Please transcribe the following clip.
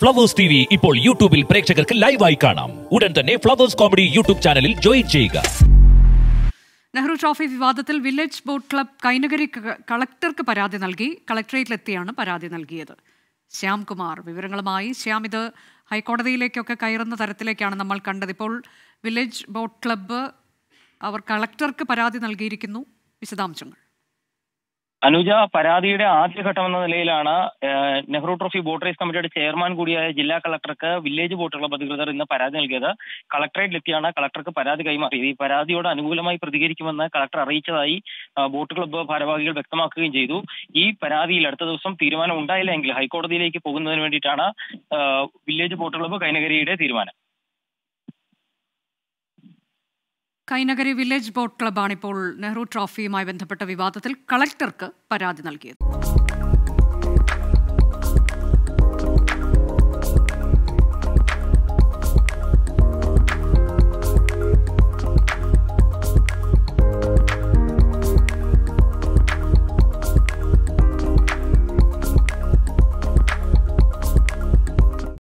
flowers T V ഇപ്പോൾ യൂട്യൂബിൽ പ്രേക്ഷകർക്ക് ലൈവായി കാണാം ഉടൻ തന്നെ ഫ്ലവേഴ്സ് കോമഡി യൂട്യൂബ് ചാനലിൽ ജോയിൻ ചെയ്യുക നെഹ്റു ട്രോഫി വിവാദത്തിൽ വില്ലേജ് ബോട്ട് ക്ലബ് കൈനഗരി ക- കളക്ടർക്ക് പരാതി നൽകി കളക്ടറേറ്റിലെത്തിയാണ് പരാതി നൽകിയത് ശ്യാംകുമാർ വിവരങ്ങളുമായി ശ്യാം ഇത് ഹൈക്കോടതിയിലേക്കൊക്കെ കയറുന്ന തരത്തിലേക്കാണ് നമ്മൾ കണ്ടത് ഇപ്പോൾ വില്ലേജ് ബോട്ട് ക്ലബ്ബ് അവർ കളക്ടർക്ക് പരാതി നൽകിയിരിക്കുന്നു വിശദാംശങ്ങൾ അനുജ പരാതിയുടെ ആദ്യഘട്ടം എന്ന നിലയിലാണ് ഏഹ്, നെഹ്റു ട്രോഫി ബോട്ട് റേസ് കമ്മിറ്റിയുടെ ചെയർമാൻ കൂടിയായ ജില്ലാ കളക്ടർക്ക് വില്ലേജ് ബോട്ട് ക്ലബ് അധികൃതർ ഇന്ന് പരാതി നൽകിയത് കളക്ടറേറ്റിലെത്തിയാണ് കളക്ടർക്ക് പരാതി കൈമാറിയത് ഈ പരാതിയോട് അനുകൂലമായി പ്രതികരിക്കുമെന്ന് കളക്ടർ അറിയിച്ചതായി ആ, ബോട്ട് ക്ലബ്ബ് ഭാരവാഹികൾ വ്യക്തമാക്കുകയും ചെയ്തു ഈ പരാതിയിൽ അടുത്ത ദിവസം തീരുമാനം ഉണ്ടായില്ല എങ്കിൽ ഹൈക്കോടതിയിലേക്ക് പോകുന്നതിന് വേണ്ടിയിട്ടാണ് ആ, വില്ലേജ് ബോട്ട് ക്ലബ്ബ് കൈനഗരിയുടെ തീരുമാനം കൈനഗരി വില്ലേജ് ബോട്ട് ക്ലബ്ബാണ് ഇപ്പോൾ നെഹ്റു ട്രോഫിയുമായി ബന്ധപ്പെട്ട വിവാദത്തിൽ കളക്ടർക്ക് പരാതി നൽകിയത്